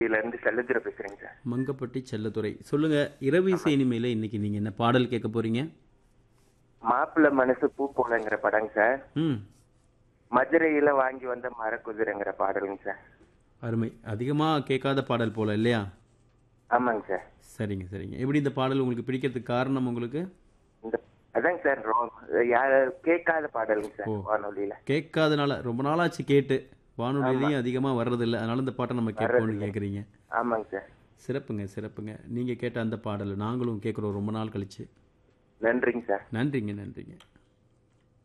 இதுல இருந்து செல்லதுரை பேசுறேங்க சார் மங்கப்பட்டி செல்லத்துறை சொல்லுங்க இரவு இசை இனிமையில இன்னைக்கு நீங்க என்ன பாடல் கேட்க போறீங்க மாப்பிள்ளை மனசு பூ போலங்கிற படங்க சார் ம் மதுரையில வாங்கி வந்த மரக்குதிரைங்கிற பாடலுங்க சார் அருமை அதிகமாக கேட்காத பாடல் போல இல்லையா ஆமாங்க சார் சரிங்க சரிங்க எப்படி இந்த பாடல் உங்களுக்கு பிடிக்கிறதுக்கு காரணம் உங்களுக்கு இந்த அதாங்க சார் ரொ- யார் கேட்காத பாடலுங்க சார் ஓ. வானொலியில கேட்காதனால ரொம்ப நாளாச்சு கேட்டு வானொலியிலையும் அதிகமாக வர்றதில்ல அதனால இந்த பாட்டை நம்ம கேட்போம்னு கேட்குறீங்க ஆமாங்க சார் சிறப்புங்க சிறப்புங்க நீங்கள் கேட்ட அந்த பாடல் நாங்களும் கேட்குறோம் ரொம்ப நாள் கழிச்சு நன்றிங்க சார் நன்றிங்க நன்றிங்க